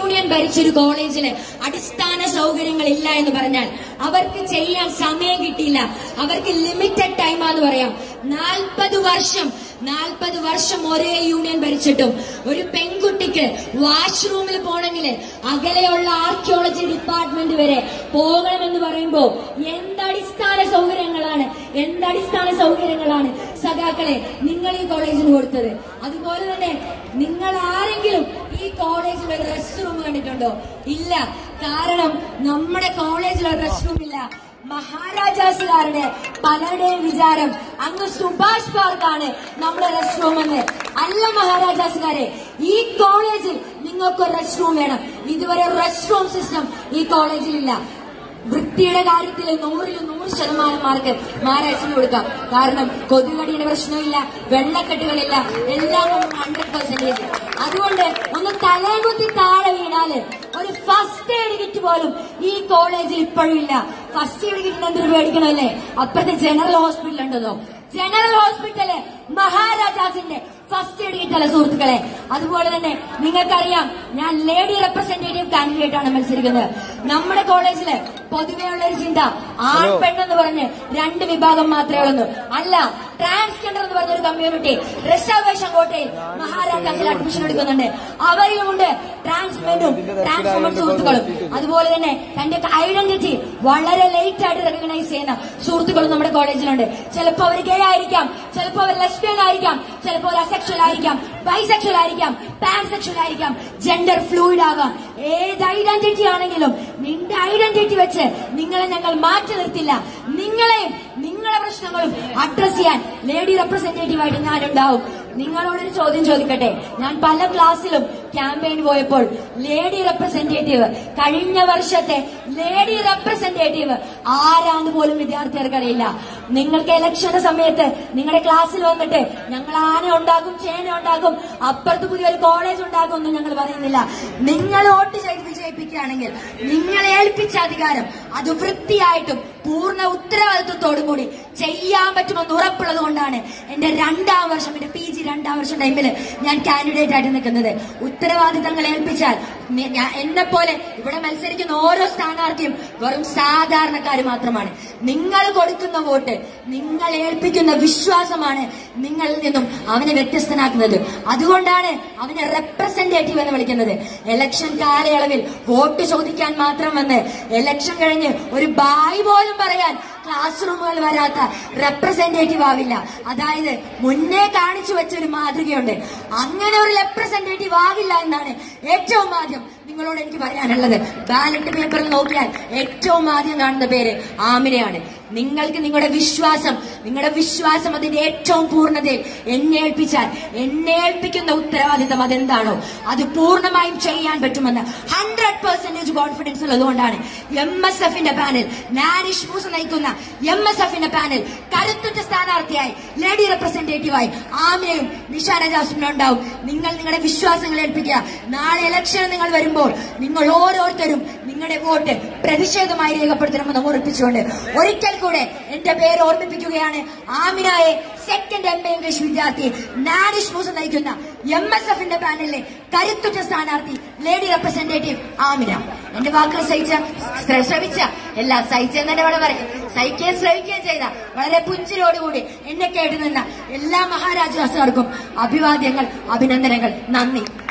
union ഭരിച്ചൊരു കോളേജില് അടിസ്ഥാന സൗകര്യങ്ങൾ ഇല്ല എന്ന് പറഞ്ഞാൽ അവർക്ക് ചെയ്യാൻ സമയം കിട്ടിയില്ല അവർക്ക് ലിമിറ്റഡ് ടൈമാന്ന് പറയാം നാൽപ്പത് വർഷം നാൽപ്പത് വർഷം ഒരേ യൂണിയൻ ഭരിച്ചിട്ടും ഒരു പെൺകുട്ടിക്ക് വാഷ്റൂമിൽ പോണെങ്കിൽ അകലെയുള്ള ആർക്കിയോളജി ഡിപ്പാർട്ട്മെന്റ് വരെ പോകണമെന്ന് പറയുമ്പോ എന്തടിസ്ഥാന സൗകര്യങ്ങളാണ് എന്തടിസ്ഥാന സൗകര്യങ്ങളാണ് സഖാക്കളെ നിങ്ങൾ ഈ കോളേജിന് കൊടുത്തത് അതുപോലെ തന്നെ നിങ്ങൾ ആരെങ്കിലും ഈ കോളേജിൽ ഒരു റെസ്റ്റ് റൂം കണ്ടിട്ടുണ്ടോ ഇല്ല കാരണം നമ്മുടെ കോളേജിൽ ഒരു റെസ്റ്റ് റൂം ഇല്ല മഹാരാജാസുകാരുടെ പലരുടെയും വിചാരം അങ്ങ് സുഭാഷ് പാർക്കാണ് നമ്മുടെ റെസ്റ്റ് റൂം എന്ന് അല്ല മഹാരാജാസുകാരെ ഈ കോളേജിൽ നിങ്ങൾക്ക് ഒരു റെസ്റ്റ് റൂം വേണം ഇതുവരെ റെസ്റ്റ് റൂം സിസ്റ്റം ഈ കോളേജിലില്ല വൃത്തിയുടെ കാര്യത്തിൽ നൂറിൽ നൂറ് ശതമാനം മാർക്ക് മഹാരാഷ്ട്രന് കൊടുക്കാം കാരണം കൊതുകടിയുടെ പ്രശ്നമില്ല വെള്ളക്കെട്ടുകളില്ല എല്ലാം ഹൺഡ്രഡ് പെർസെന്റേജ് അതുകൊണ്ട് ഒന്ന് തലകുത്തി താഴെ വീണാല് ഒരു ഫസ്റ്റ് എയ്ഡ് കിറ്റ് പോലും ഈ കോളേജിൽ ഇപ്പോഴും ഇല്ല ഫസ്റ്റ് എയ്ഡ് കിറ്റിന് എന്തൊരു പേടിക്കണമല്ലേ അപ്പുറത്തെ ജനറൽ ഹോസ്പിറ്റൽ ഉണ്ടല്ലോ ജനറൽ ഹോസ്പിറ്റല് മഹാരാജാസിന്റെ ഫസ്റ്റ് എയ്ഡ് കിറ്റല്ല സുഹൃത്തുക്കളെ അതുപോലെ തന്നെ നിങ്ങൾക്കറിയാം ഞാൻ ലേഡി റെപ്രസെന്റേറ്റീവ് കാൻഡിഡേറ്റ് ആണ് മത്സരിക്കുന്നത് നമ്മുടെ കോളേജില് പൊതുവെയുള്ള ഒരു ചിന്ത ആൺ പെണ്ണെന്ന് പറഞ്ഞ് രണ്ട് വിഭാഗം മാത്രമേ ഉള്ളൂ അല്ല ട്രാൻസ്ജെൻഡർ എന്ന് പറഞ്ഞ ഒരു കമ്മ്യൂണിറ്റി റിസർവേഷൻ കോട്ടയിൽ മഹാരാജാസിൽ അഡ്മിഷൻ എടുക്കുന്നുണ്ട് അവരിലുമുണ്ട് ട്രാൻസ്മെന്റും ട്രാൻസ്ഫോമൻ സുഹൃത്തുക്കളും അതുപോലെ തന്നെ തന്റെ ഐഡന്റിറ്റി വളരെ ലേറ്റ് ആയിട്ട് റെക്കഗ്നൈസ് ചെയ്യുന്ന സുഹൃത്തുക്കളും നമ്മുടെ കോളേജിലുണ്ട് ചിലപ്പോൾ അവർ ഗേ ആയിരിക്കാം ചിലപ്പോൾ അവർ ലെസ്ബിയൻ ആയിരിക്കാം ചിലപ്പോൾ അവർ അസെക്ഷൽ ആയിരിക്കാം ബൈസെക്ഷൽ ആയിരിക്കാം പാൻസെക്ഷൽ ആയിരിക്കാം ജെൻഡർ ഫ്ലൂയിഡ് ആകാം ഏത് ഐഡന്റിറ്റി ആണെങ്കിലും നിന്റെ ഐഡന്റിറ്റി വെച്ച് നിങ്ങളെ ഞങ്ങൾ മാറ്റി നിർത്തില്ല നിങ്ങളെയും നിങ്ങളെ പ്രശ്നങ്ങളും അഡ്രസ് ചെയ്യാൻ ലേഡി റെപ്രസെന്റേറ്റീവ് ആയിട്ട് ഞാനുണ്ടാവും നിങ്ങളോടൊരു ചോദ്യം ചോദിക്കട്ടെ ഞാൻ പല ക്ലാസ്സിലും ക്യാമ്പയിൻ പോയപ്പോൾ ലേഡി റെപ്രസെന്റേറ്റീവ് കഴിഞ്ഞ വർഷത്തെ ലേഡി റെപ്രസെന്റേറ്റീവ് ആരാന്ന് പോലും വിദ്യാർത്ഥികൾക്ക് അറിയില്ല നിങ്ങൾക്ക് ഇലക്ഷന്റെ സമയത്ത് നിങ്ങളുടെ ക്ലാസ്സിൽ വന്നിട്ട് ഞങ്ങൾ ആന ഉണ്ടാക്കും ചേന ഉണ്ടാക്കും അപ്പുറത്ത് പുതിയൊരു കോളേജ് ഉണ്ടാക്കും ഒന്നും ഞങ്ങൾ പറയുന്നില്ല നിങ്ങൾ വോട്ട് ചെയ്ത് വിജയിപ്പിക്കുകയാണെങ്കിൽ നിങ്ങളെ ഏൽപ്പിച്ച അധികാരം അത് വൃത്തിയായിട്ടും പൂർണ്ണ ഉത്തരവാദിത്വത്തോടും കൂടി ചെയ്യാൻ പറ്റുമെന്ന് ഉറപ്പുള്ളത് കൊണ്ടാണ് എന്റെ രണ്ടാം വർഷം എന്റെ പി ജി രണ്ടാം വർഷം ടൈമിൽ ഞാൻ കാൻഡിഡേറ്റ് ആയിട്ട് നിൽക്കുന്നത് ഉത്തരവാദിത്തങ്ങൾ ഏൽപ്പിച്ചാൽ എന്നെ പോലെ ഇവിടെ മത്സരിക്കുന്ന ഓരോ സ്ഥാനാർത്ഥിയും വെറും സാധാരണക്കാർ മാത്രമാണ് നിങ്ങൾ കൊടുക്കുന്ന വോട്ട് നിങ്ങൾ ഏൽപ്പിക്കുന്ന വിശ്വാസമാണ് നിങ്ങളിൽ നിന്നും അവനെ വ്യത്യസ്തനാക്കുന്നത് അതുകൊണ്ടാണ് അവനെ റെപ്രസെന്റേറ്റീവ് എന്ന് വിളിക്കുന്നത് ഇലക്ഷൻ കാലയളവിൽ വോട്ട് ചോദിക്കാൻ മാത്രം വന്ന് ഇലക്ഷൻ കഴിഞ്ഞ് ഒരു ബായ് പോലും പറയാൻ ക്ലാസ് റൂമുകൾ വരാത്ത റെപ്രസെന്റേറ്റീവ് ആവില്ല അതായത് മുന്നേ കാണിച്ചു വെച്ച ഒരു മാതൃകയുണ്ട് അങ്ങനെ ഒരു റെപ്രസെന്റേറ്റീവ് ആവില്ല എന്നാണ് ഏറ്റവും ആദ്യം നിങ്ങളോട് എനിക്ക് പറയാനുള്ളത് ബാലറ്റ് പേപ്പറിൽ നോക്കിയാൽ ഏറ്റവും ആദ്യം കാണുന്ന പേര് ആമിനയാണ് നിങ്ങൾക്ക് നിങ്ങളുടെ വിശ്വാസം നിങ്ങളുടെ വിശ്വാസം അതിന്റെ ഏറ്റവും പൂർണ്ണതയിൽ എന്നെ ഏൽപ്പിച്ചാൽ എന്നെ ഏൽപ്പിക്കുന്ന ഉത്തരവാദിത്തം അതെന്താണോ അത് പൂർണ്ണമായും ചെയ്യാൻ പറ്റുമെന്ന് ഹൺഡ്രഡ് പെർസെന്റേജ് കോൺഫിഡൻസ് ഉള്ളതുകൊണ്ടാണ് എം എസ് എഫിന്റെ പാനൽ നാനിഷ് മൂസ നയിക്കുന്ന എം എസ് എഫിന്റെ പാനൽ കരുത്തുറ്റ സ്ഥാനാർത്ഥിയായി ലേഡി റെപ്രസെന്റേറ്റീവായി ആമിനയും നിഷാന ജാസ്മിനും ഉണ്ടാവും നിങ്ങൾ നിങ്ങളുടെ വിശ്വാസങ്ങൾ ഏൽപ്പിക്കുക നാളെ ഇലക്ഷൻ നിങ്ങൾ വരുമ്പോൾ നിങ്ങൾ ഓരോരുത്തരും നിങ്ങളുടെ വോട്ട് പ്രതിഷേധമായി രേഖപ്പെടുത്തണമെന്ന് ഓർപ്പിച്ചുകൊണ്ട് ഒരിക്കൽ കൂടെ എന്റെ പേര് ഓർമ്മിപ്പിക്കുകയാണ് ആമിനായെ സെക്കൻഡ് എം എ ഇംഗ്ലീഷ് വിദ്യാർത്ഥി നാനിഷ് മൂസ നയിക്കുന്ന എം എസ് എഫിന്റെ പാനലിലെ കരുത്തുറ്റ സ്ഥാനാർത്ഥി ലേഡി റെപ്രസെന്റേറ്റീവ് ആമിന എന്റെ വാക്കുകൾ സഹിച്ച ശ്ര- ശ്രമിച്ച എല്ലാം സഹിച്ചെന്ന് തന്നെ വേണം പറയാം സഹിക്കുകയും ശ്രമിക്കുകയും ചെയ്ത വളരെ പുഞ്ചിരോടുകൂടി എന്നെ കേട്ടു നിന്ന എല്ലാ മഹാരാജാസുകാർക്കും അഭിവാദ്യങ്ങൾ അഭിനന്ദനങ്ങൾ നന്ദി